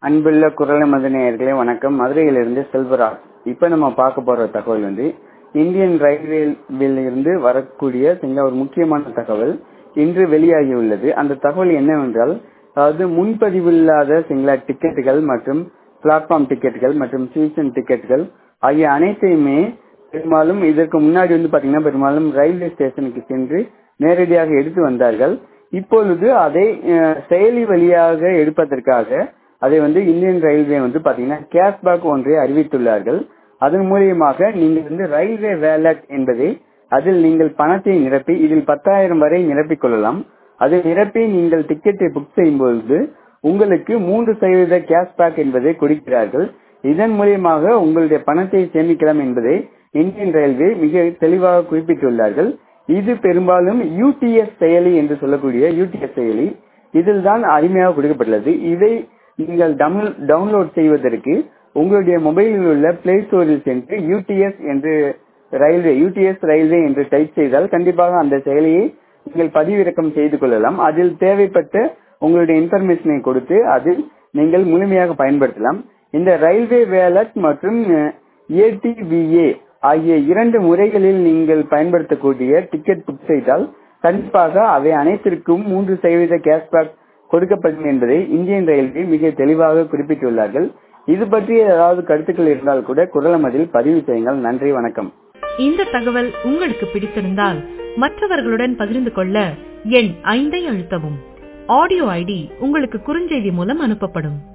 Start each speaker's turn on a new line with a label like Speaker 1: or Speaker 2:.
Speaker 1: அன்புள்ள குரல் மதநேயர்களே வணக்கம் மதுரையிலிருந்து செல்வராஜ் இப்ப நம்ம பார்க்க போற தகவல் வந்து இந்தியன் ரயில்வேவில் இருந்து வரக்கூடிய சில ஒரு முக்கியமான தகவல் இன்று வெளியாகியுள்ளது அந்த தகவல் என்னவென்றால் அதாவது முன்பதிவு இல்லாத சில டிக்கெட்டுகள் மற்றும் பிளாட்ஃபார்ம் டிக்கெட்டுகள் மற்றும் சீசன் டிக்கெட்டுகள் ஆகிய அனைத்தையுமே பெரும்பாலும் இதற்கு முன்னாடி வந்து பாத்தீங்கன்னா பெரும்பாலும் ரயில்வே ஸ்டேஷனுக்கு சென்று நேரடியாக எடுத்து வந்தார்கள் இப்பொழுது அதை அஹ், செயலி வழியாக எடுப்பதற்காக அதை வந்து இந்தியன் ரயில்வே வந்து பாத்தீங்கன்னா கேஷ்பேக் ஒன்றை அறிவித்துள்ளார்கள் அதன் மூலியமாக நீங்கள் வந்து ரயில்வே வேலட் என்பதை அதில் நீங்கள் பணத்தை நிரப்பி இதில் பத்தாயிரம் வரை நிரப்பிக் கொள்ளலாம் அதை நிரப்பி நீங்கள் டிக்கெட்டை புக் செய்யும் பொழுது உங்களுக்கு மூன்று சதவீத கேஷ்பேக் என்பதை கொடுக்கிறார்கள் இதன் மூலியமாக உங்களுடைய பணத்தை சேமிக்கலாம் என்பதை இந்தியன் ரயில்வே மிக தெளிவாக குறிப்பிட்டுள்ளார்கள் இது பெரும்பாலும் யூடிஎஸ் செயலி என்று சொல்லக்கூடிய யூடிஎஸ் செயலி இதில் தான் அருமையாக கொடுக்கப்பட்டுள்ளது இதை நீங்கள் டவுன்லோட் செய்வதற்கு உங்களுடைய மொபைலில் உள்ள பிளே ஸ்டோரில் சென்று யூடிஎஸ் என்று ரயில்வே யூடிஎஸ் ரயில்வே என்று டைப் செய்தால் கண்டிப்பாக அந்த செயலியை நீங்கள் பதிவிறக்கம் செய்து கொள்ளலாம் அதில் தேவைப்பட்ட உங்களுடைய இன்ஃபர்மேஷனை கொடுத்து அதில் நீங்கள் முழுமையாக பயன்படுத்தலாம் இந்த ரயில்வே வேலட் மற்றும் ஏடிவிஏ ஆகிய இரண்டு முறைகளில் நீங்கள் பயன்படுத்தக்கூடிய டிக்கெட் புக் செய்தால் கண்டிப்பாக அவை அனைத்திற்கும் மூன்று சதவீத கேஷ்பேக் கொடுக்கப்படும் என்பதை இந்தியன் ரயில்வே மிக தெளிவாக குறிப்பிட்டுள்ளார்கள் இது பற்றி ஏதாவது கருத்துக்கள் இருந்தால் கூட குரலமதில் பதிவு செய்யுங்கள் நன்றி வணக்கம்
Speaker 2: இந்த தகவல் உங்களுக்கு பிடித்திருந்தால் மற்றவர்களுடன் பகிர்ந்து கொள்ள எண் ஐந்தை அழுத்தவும் ஆடியோ ஐடி உங்களுக்கு குறுஞ்செய்தி மூலம் அனுப்பப்படும்